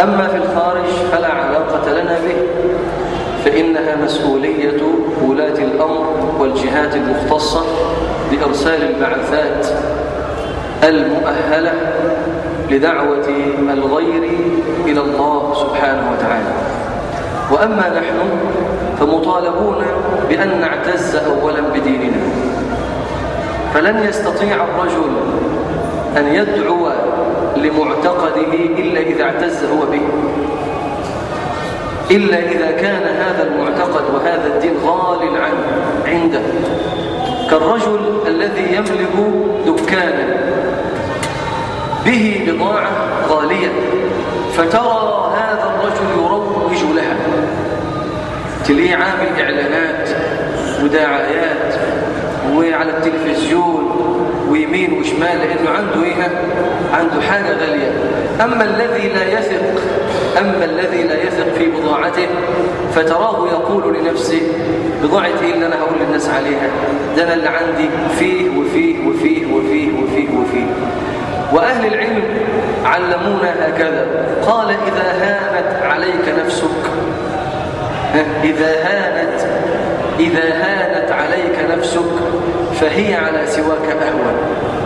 أما في الخارج فلا علاقة لنا به فإنها مسؤولية ولاة الأمر والجهات المختصة بإرسال البعثات المؤهلة لدعوة الغير إلى الله سبحانه وتعالى وأما نحن فمطالبون بأن نعتز أولا بديننا فلن يستطيع الرجل أن يدعو لمعتقده إلا إذا اعتز هو به إلا إذا كان هذا المعتقد وهذا الدين غال عنه عنده كالرجل الذي يملك دكانا به بضاعة غالية فترى هذا الرجل يروج لها تليه عامل إعلانات ودعايات وعلى التلفزيون ويمين وشمال لأنه عنده إيه عنده حاجة غالية أما الذي لا يثق أما الذي لا يثق في بضاعته فتراه يقول لنفسه بضاعتي اللي أنا هقول للناس عليها ده أنا اللي عندي فيه وفيه وفيه وفيه وفيه وفيه وأهل العلم علمونا هكذا قال إذا هانت عليك نفسك إذا هانت إذا هانت عليك نفسك فهي على سواك أهون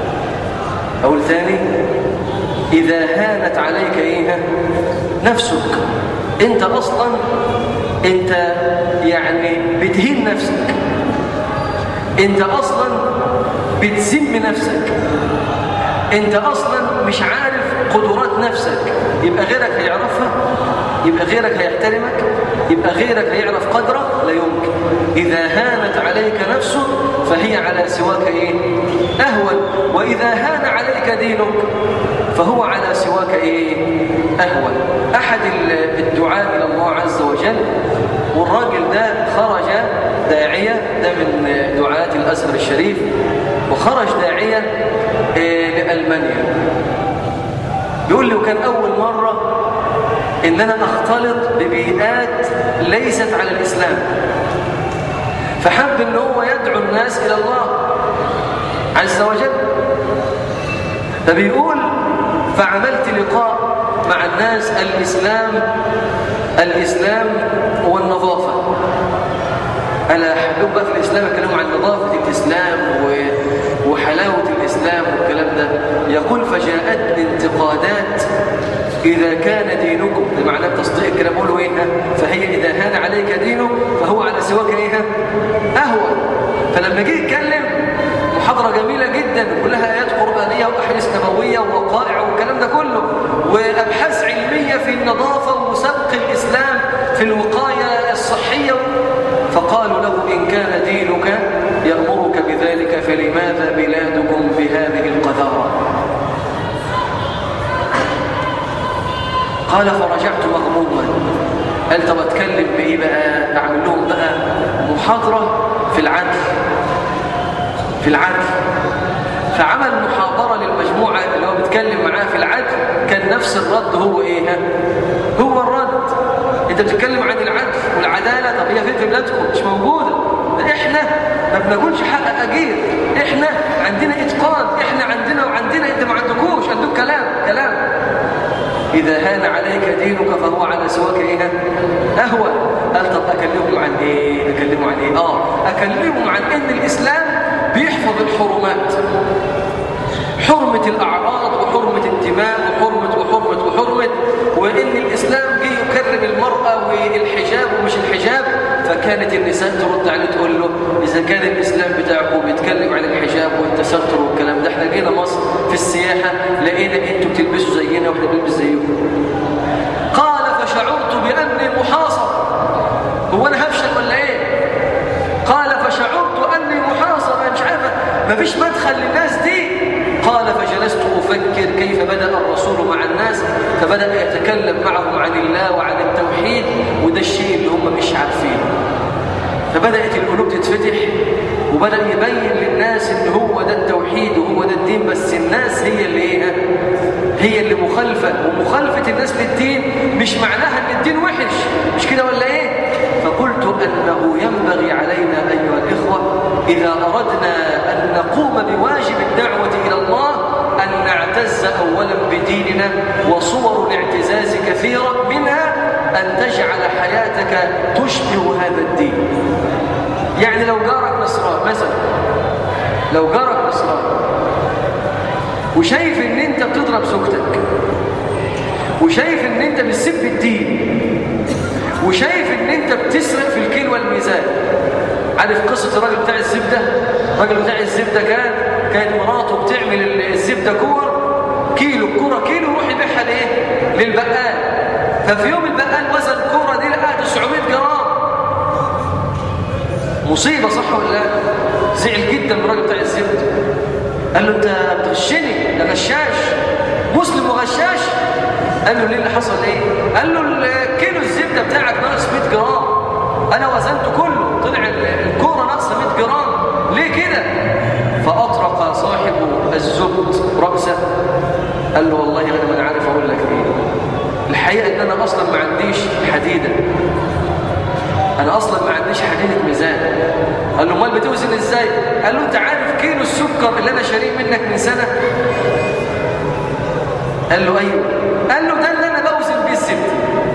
أو الثاني إذا هانت عليك إيه نفسك أنت أصلا أنت يعني بتهين نفسك أنت أصلا بتذم نفسك أنت أصلا مش عارف قدرات نفسك يبقى غيرك هيعرفها يبقى غيرك هيحترمك يبقى غيرك هيعرف قدرك لا يمكن إذا هانت عليك نفسك فهي على سواك إيه؟ أهون وإذا هان عليك دينك فهو على سواك إيه؟ أهون أحد الدعاء إلى الله عز وجل والراجل ده خرج داعية ده من دعاة الأزهر الشريف وخرج داعية لألمانيا بيقول لي وكان أول مرة إن أنا أختلط ببيئات ليست على الإسلام فحب إن هو يدعو الناس إلى الله عز وجل فبيقول فعملت لقاء مع الناس الإسلام الإسلام والنظافة أنا حبيب بقى في الإسلام يتكلموا عن نظافة الإسلام وحلاوة الإسلام والكلام ده يقول فجاءتني انتقادات إذا كان دينكم بمعنى تصديق الكلام قولوا إيه فهي إذا هان عليك دينك فهو على سواك إيه أهوى فلما جه يتكلم محاضرة جميلة جدا كلها آيات قرآنية وأحاديث نبوية ووقائع والكلام ده كله وأبحاث علمية في النظافة وسبق الإسلام في الوقاية الصحية فقالوا له إن كان دينك يأمرك بذلك فلماذا بلادكم بهذه القذارة قال فرجعت مغموما قال طب اتكلم بايه بقى اعمل لهم بقى محاضره في العدل في العدل فعمل محاضره للمجموعه اللي هو بيتكلم معاها في العدل كان نفس الرد هو ايه هو الرد انت بتتكلم عن العدل والعداله طب هي فين في بلادكم مش موجوده احنا ما بنقولش حق اجير احنا عندنا اتقان احنا عندنا وعندنا انت ما عندكوش عندك كلام كلام إذا هان عليك دينك فهو على سواك إيه؟ أهوى قال طب أكلمهم عن إيه؟ أكلمهم عن إيه؟ آه أكلمهم عن إن الإسلام بيحفظ الحرمات حرمة الأعراض وحرمة الدماء وحرمة وحرمة وحرمة وإن الإسلام جه يكرم المرأة والحجاب ومش الحجاب فكانت النساء ترد عليه تقول له إذا كان الإسلام بتاعكم بيتكلم عن الحجاب والتستر والكلام ده احنا جينا مصر في السياحة لقينا انتوا بتلبسوا زينا واحنا بنلبس زيكم قال فشعرت بأني محاصر هو أنا هفشل ولا إيه؟ قال فشعرت أني محاصر أنا مش عارفة مفيش مدخل للناس دي قال فجلست أفكر كيف بدأ الرسول مع الناس فبدأ يتكلم معهم عن الله وعن التوحيد وده الشيء اللي هم مش عارفينه فبدأت القلوب تتفتح وبدأ يبين للناس ان هو ده التوحيد وهو ده الدين بس الناس هي اللي ايه هي اللي مخالفة ومخالفة الناس للدين مش معناها ان الدين وحش مش كده ولا ايه فقلت انه ينبغي علينا ايها الاخوة اذا اردنا ان نقوم بواجب الدعوة الى الله ان تعتز أولا بديننا وصور الاعتزاز كثيرة منها أن تجعل حياتك تشبه هذا الدين يعني لو جارك نصران مثلا لو جارك نصران وشايف ان انت بتضرب زوجتك وشايف ان انت بتسب الدين وشايف ان انت بتسرق في الكيل والميزان عارف قصة الراجل بتاع الزبدة الراجل بتاع الزبدة كان كانت مراته بتعمل الزبدة كور كيلو الكورة كيلو يروح يبيعها لايه للبقال ففي يوم البقال وزن الكورة دي لقاها 900 جرام مصيبة صح ولا لا زعل جدا من الراجل بتاع الزبدة قال له انت بتغشني ده غشاش مسلم وغشاش قال له ليه اللي حصل ايه قال له الكيلو الزبدة بتاعك ناقص 100 جرام انا وزنته كله طلع الكورة ناقصة 100 جرام ليه كده فأطرق صاحب الزبد رأسه قال له والله انا ما انا عارف اقول لك ايه الحقيقة ان انا اصلا ما عنديش حديدة انا اصلا ما عنديش حديدة ميزان قال له امال بتوزن ازاي قال له انت عارف كيلو السكر اللي انا شاريه منك من سنة قال له ايوه قال له ده اللي انا بوزن بيه الزبده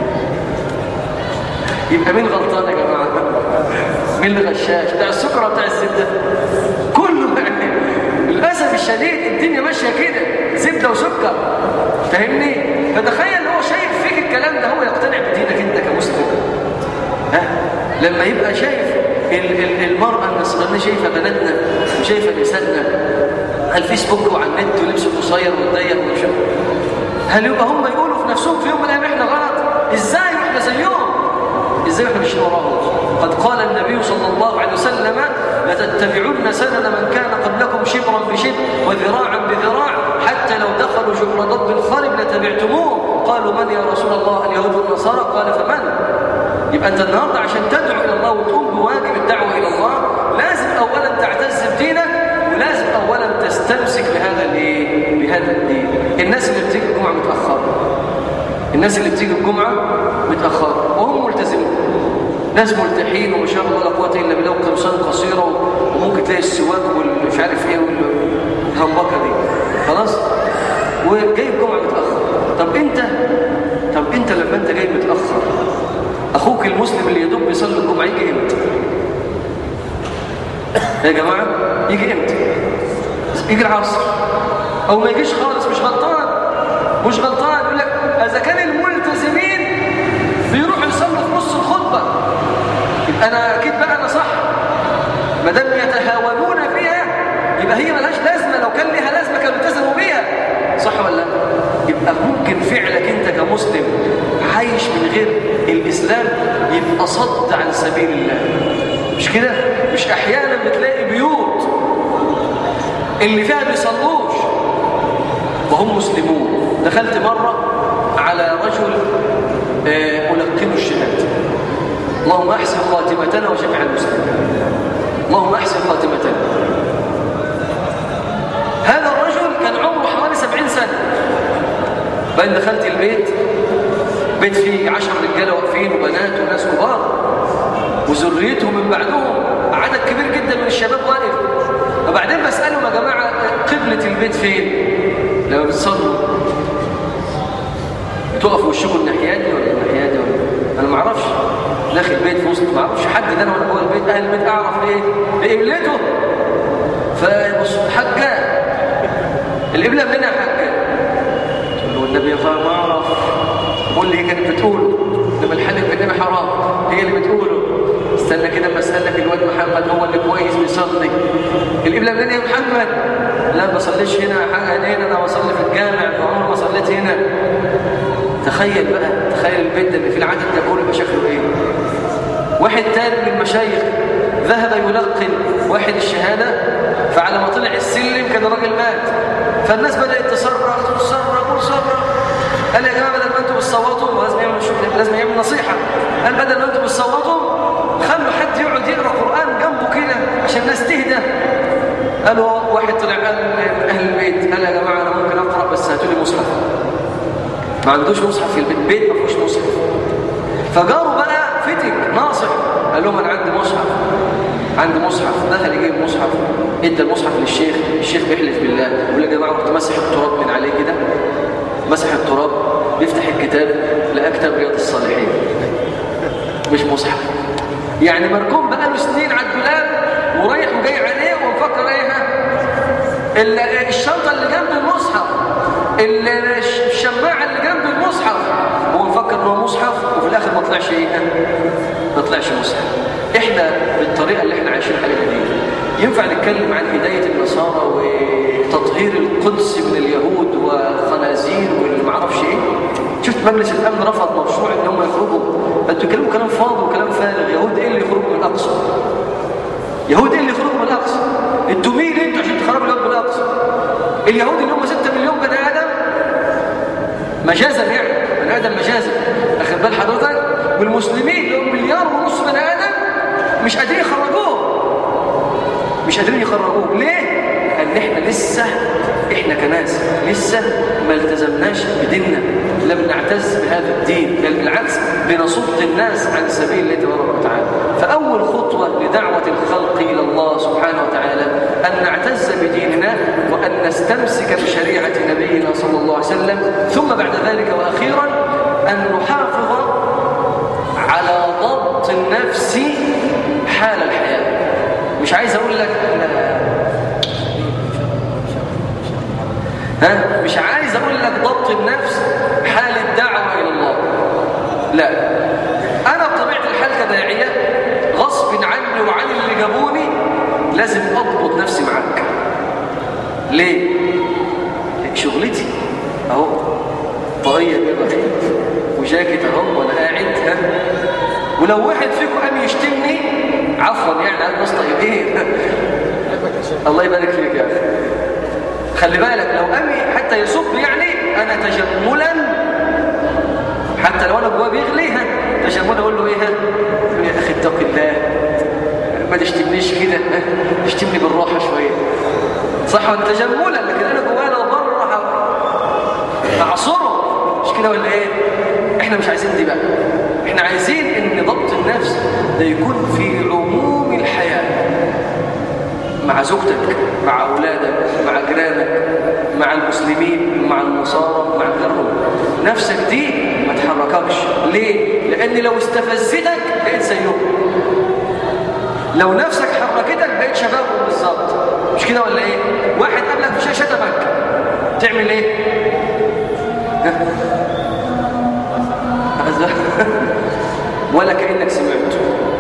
يبقى مين غلطان يا جماعه مين اللي غشاش بتاع السكر بتاع الزبده كله يعني للاسف الشديد الدنيا ماشيه كده زبده وسكر فاهمني فتخيل هو شايف فيك الكلام ده هو يقتنع بدينك انت كمسلم ها لما يبقى شايف المرأة النصرانية شايفة بناتنا وشايفة نسائنا على الفيسبوك وعلى النت ولبس قصير وضيق ومش هل يبقى هم يقولوا في نفسهم في يوم من الايام احنا غلط ازاي واحنا زيهم ازاي واحنا مش وراهم قد قال النبي صلى الله عليه وسلم لتتبعن سنن من كان قبلكم شبرا بشبر وذراعا بذراع حتى لو دخلوا جحر ضب خرب لتبعتموه قالوا من يا رسول الله اليهود والنصارى قال فمن يبقى انت النهارده عشان تدعو الى الله وتقوم بواجب الدعوه الى الله لازم اولا تعتز بدينك ولازم اولا تستمسك بهذا الايه بهذا الدين الناس اللي بتيجي الجمعه متاخره الناس اللي بتيجي الجمعه متاخره وهم ملتزمين ناس ملتحين وما شاء الله لا قوه الا بالله وقمصان قصيره وممكن تلاقي السواك والمش عارف ايه والهمبكه دي خلاص وجاي الجمعه متاخر طب انت طب انت لما انت جاي متاخر اخوك المسلم اللي يدوب بيصلي الجمعه يجي امتى يا جماعه يجي امتى يجي العصر او ما يجيش خالص مش غلطان مش غلطان يقول لك اذا كان الملتزمين بيروحوا يصلوا في نص الخطبه يبقى انا اكيد بقى انا صح ما دام يتهاونون فيها يبقى هي ملهاش لازمه لو كان ليها لازمه كانوا التزموا بيها صح ولا لا يبقى ممكن فعلك انت كمسلم عايش من غير الاسلام يبقى صد عن سبيل الله مش كده مش احيانا بتلاقي بيوت اللي فيها بيصلوش وهم مسلمون دخلت مرة على رجل ألقنه الشهادة اللهم أحسن خاتمتنا وجميع المسلمين اللهم أحسن خاتمتنا هذا الرجل كان عمره حوالي سبعين سنة بعدين دخلت البيت بيت فيه عشر رجالة واقفين وبنات وناس كبار وذريتهم من بعدهم عدد كبير جدا من الشباب واقف وبعدين بسألهم يا جماعة قبلة البيت فين لما بتصلوا تقفوا وشكوا الناحية دي ولا الناحية دي ولا أنا ما اعرفش داخل البيت في وسط ما اعرفش حد ده أنا وأنا جوه البيت أهل البيت أعرف إيه قبلته فبص حاجة القبلة منها حاجة تقول له النبي ما أعرف قول لي هي كانت بتقوله لما الحلف بالنبي حرام هي اللي بتقوله استنى كده اما اسالك الواد محمد هو اللي كويس بيصلي القبله منين يا محمد لا ما بصليش هنا حاجه هنا انا بصلي في الجامع عمري ما صليت هنا تخيل بقى تخيل البيت ده اللي فيه العدد ده كله يبقى شكله ايه واحد تاني من المشايخ ذهب يلقن واحد الشهاده فعلى ما طلع السلم كان الراجل مات فالناس بدات تصرخ تصرخ تصرخ قال يا جماعه بدل ما انتم بتصوتوا لازم يعمل لازم يعمل نصيحه قال بدل ما انتم بتصوتوا خلوا حد يقعد يقرا قران جنبه كده عشان الناس تهدى قالوا واحد طلع قال اهل البيت قال يا جماعه انا ممكن اقرا بس هاتوا لي مصحف ما عندوش مصحف في البيت بيت ما فيهوش مصحف فجاره بقى فتك ناصح قال لهم انا عندي مصحف عندي مصحف دخل يجيب مصحف ادى المصحف للشيخ الشيخ بيحلف بالله يقول يا جماعه رحت مسح التراب من عليه كده مسح التراب بيفتح الكتاب لقى كتاب رياض الصالحين مش مصحف يعني مركوب بقاله سنين على الدولاب ورايح وجاي عليه ومفكر ايه ها الشنطه اللي جنب المصحف الشماعه اللي جنب المصحف هو مفكر ان هو مصحف وفي الاخر ما طلعش ايه ما طلعش مصحف احنا بالطريقه اللي احنا عايشين عليها دي ينفع نتكلم عن هدايه النصارى وتطهير القدس من اليهود والخنازير واللي ما اعرفش ايه شفت مجلس الامن رفض مشروع ان هم يخرجوا انتوا بتتكلموا كلام فاضي وكلام فارغ يهود ايه اللي يخرجوا من الاقصى يهود ايه اللي يخرجوا من الاقصى انتوا مين انتوا عشان تخرجوا اليهود من الاقصى اليهود اللي هم 6 مليون بني ادم مجازا يعني بني ادم مجازا اخد بال حضرتك والمسلمين اللي هم مليار ونص بني ادم مش قادرين يخرجوه مش قادرين يخرجوه ليه لان احنا لسه احنا كناس لسه ما التزمناش بديننا لم نعتز بهذا الدين بل بالعكس بنصد الناس عن سبيل الله تبارك وتعالى فاول خطوه لدعوه الخلق الى الله سبحانه وتعالى ان نعتز بديننا وان نستمسك بشريعه نبينا صلى الله عليه وسلم ثم بعد ذلك واخيرا ان نحافظ على ضبط النفس حال الحياه مش عايز اقول لك ها مش عايز اقول لك ضبط النفس حال الدعوه الى الله لا انا بطبيعه الحال كداعيه غصب عني وعن اللي جابوني لازم اضبط نفسي معاك ليه شغلتي اهو طاقيه كده وجاكيت اهو وانا قاعد ها ولو واحد فيكم قام يشتمني عفوا يعني انا مصطفى ايه الله يبارك فيك يا اخي خلي بالك لو أمي حتى يصب يعني أنا تجملا حتى لو أنا جواه بيغلي ها تجملا أقول له إيه ها يا أخي اتق الله ما تشتمنيش كده اشتمني بالراحة شوية صح ولا تجملا لكن أنا جواه لو بره أعصره مش كده ولا إيه إحنا مش عايزين دي بقى إحنا عايزين إن ضبط النفس ده يكون في عموم الحياة مع زوجتك مع أولادك مع جيرانك مع المسلمين مع النصارى مع غيرهم نفسك دي ما تحرككش ليه؟ لأن لو استفزتك بقيت زيهم لو نفسك حركتك بقيت شبابهم بالظبط مش كده ولا ايه؟ واحد قبلك في شاشة شتمك تعمل ايه؟ ولا كأنك سمعته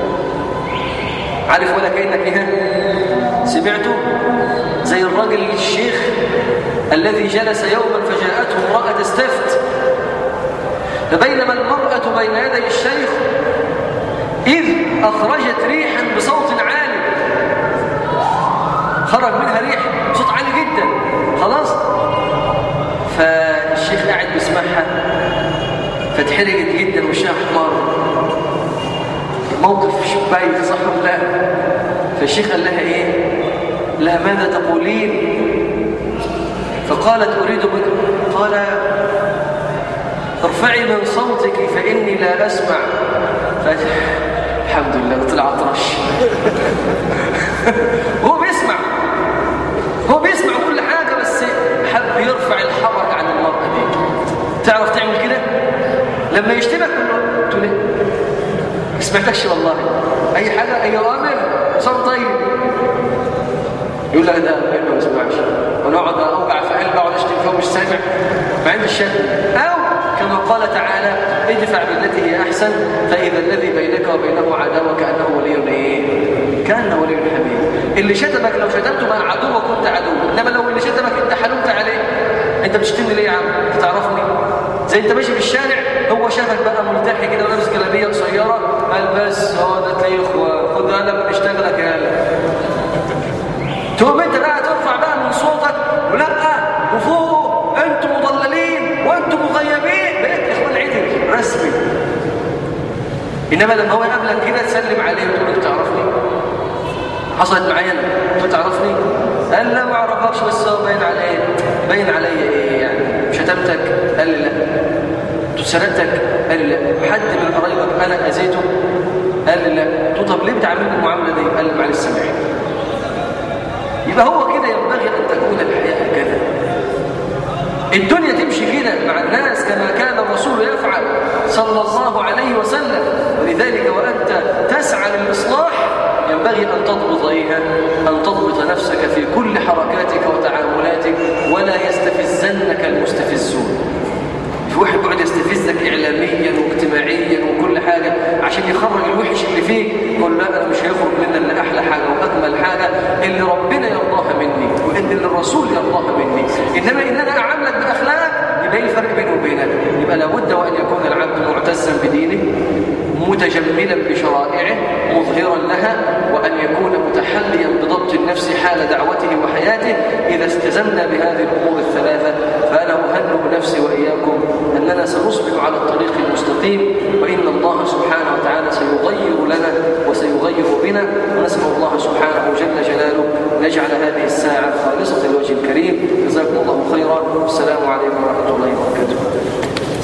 عارف ولا كأنك ايه سمعته زي الرجل الشيخ الذي جلس يوما فجاءته امرأة تستفت فبينما المرأة بين يدي الشيخ إذ أخرجت ريحا بصوت عالي خرج منها ريح صوت عالي جدا خلاص فالشيخ قاعد بيسمعها فاتحرجت جدا وشها احمر موقف بايخ صح ولا لا فالشيخ قال لها ايه لها ماذا تقولين فقالت اريد بك قال ارفعي من صوتك فاني لا اسمع الحمد لله طلع طرش هو بيسمع هو بيسمع كل حاجه بس حب يرفع الحرج عن المرأة دي تعرف تعمل كده لما يشتمك تقول له ليه ما سمعتكش والله اي حاجه اي اوامر صار طيب يقول لك ده ما بسمعش ونقعد اوجع في قلبي اقعد اشتم فيه ومش سامع ما عندي الشتم او كما قال تعالى ادفع بالتي هي احسن فاذا الذي بينك وبينه عداوه كانه ولي ايه كانه ولي حميم اللي شتمك لو شتمته بقى عدو وكنت عدو انما لو اللي شتمك انت حلمت عليه انت بتشتمني ليه يا عم انت تعرفني زي انت ماشي في الشارع هو شافك بقى ملتحي كده ولابس جلابيه قصيره قال بس هو ده تلاقيه اخوه خد قلم اشتغلك يا قلم تقوم انت بقى ترفع بقى من صوتك ولا وفوق انتم مضللين وانتم مغيبين بقيت اخوان عدل رسمي انما لما هو يقابلك كده تسلم عليه وتقول له تعرفني حصلت معايا انا انت تعرفني قال لا ما اعرفكش بس هو باين عليه باين عليا ايه يعني شتمتك قال لي لا سرقتك قال لي لا حد من قرايبك انا اذيته قال لي لا قلت طب ليه بتعاملني المعامله دي قال لي معلش سامحني يبقى هو كده ينبغي أن تكون الحياة هكذا الدنيا تمشي كده مع الناس كما كان الرسول يفعل صلى الله عليه وسلم ولذلك وأنت تسعى للإصلاح ينبغي أن تضبط إيها أن تضبط نفسك في كل حركاتك وتعاملاتك ولا يستفزنك المستفزون في واحد بيقعد يستفزك إعلاميا واجتماعيا وكل حاجة عشان يخرج الوحش اللي فيه يقول لا أنا مش هيخرج منا إلا أحلى حاجة وأكمل حاجة اللي ربنا يرضاها مني وإن اللي الرسول يرضاها مني إنما إن أنا أعاملك بأخلاق يبقى إيه الفرق بينه وبينك يبقى لابد وأن يكون العبد معتزا بدينه متجملا بشرائعه مظهرا لها وأن يكون متحليا بضبط النفس حال دعوته وحياته إذا استزمنا بهذه الأمور الثلاثة فأنا أهنئ نفسي وإياكم أننا سنصبح على الطريق المستقيم وإن الله سبحانه وتعالى سيغير لنا وسيغير بنا ونسأل الله سبحانه جل جلاله أن يجعل هذه الساعة خالصة لوجه الكريم جزاكم الله خيرا والسلام عليكم ورحمة الله وبركاته